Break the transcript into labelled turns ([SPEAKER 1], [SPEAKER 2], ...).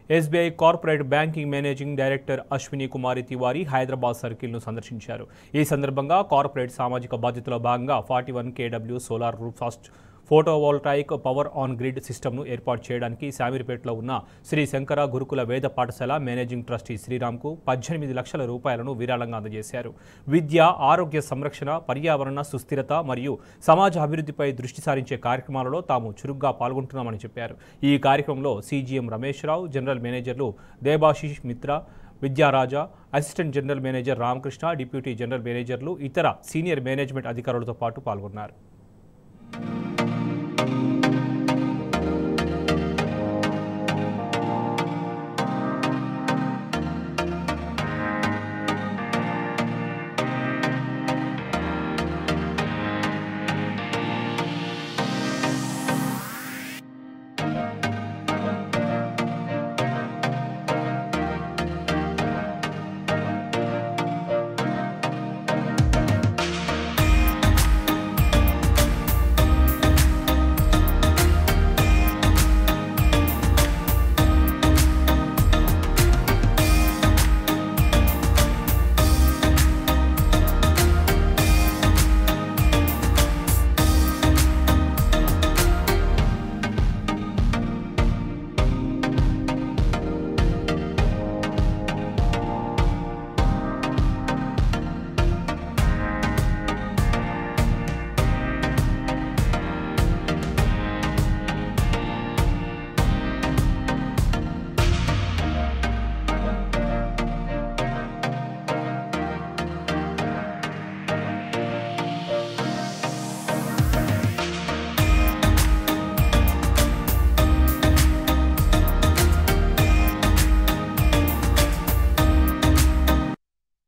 [SPEAKER 1] SBI corporate banking managing director Ashwini Kumari Tiwari Hyderabad సర్కిల్ను సందర్శించారు ఈ సందర్భంగా కార్పొరేట్ సామాజిక బాధ్యతలో భాగంగా forty one KW solar rooftop photovoltaic power on grid సిస్టమ్ను ఏర్పాటు చేయడానికి శామీర్పేటలో ఉన్న శ్రీ శంకర గురుకుల వేద పాఠశాల మేనేజింగ్ ట్రస్టీ శ్రీరామ్కు పద్దెనిమిది లక్షల రూపాయలను విరాళంగా అందజేశారు విద్య ఆరోగ్య సంరక్షణ పర్యావరణ సుస్థిరత మరియు సమాజ అభివృద్ధిపై దృష్టి సారించే కార్యక్రమాలలో తాము చురుగ్గా పాల్గొంటున్నామని చెప్పారు ఈ కార్యక్రమంలో సీజీఎం రమేష్ రావు general managers Debashish Mitra Vidyaraja assistant general manager Ramakrishna deputy general managers ఇతర సీనియర్ మేనేజ్మెంట్ అధికారులతో పాటు పాల్గొన్నారు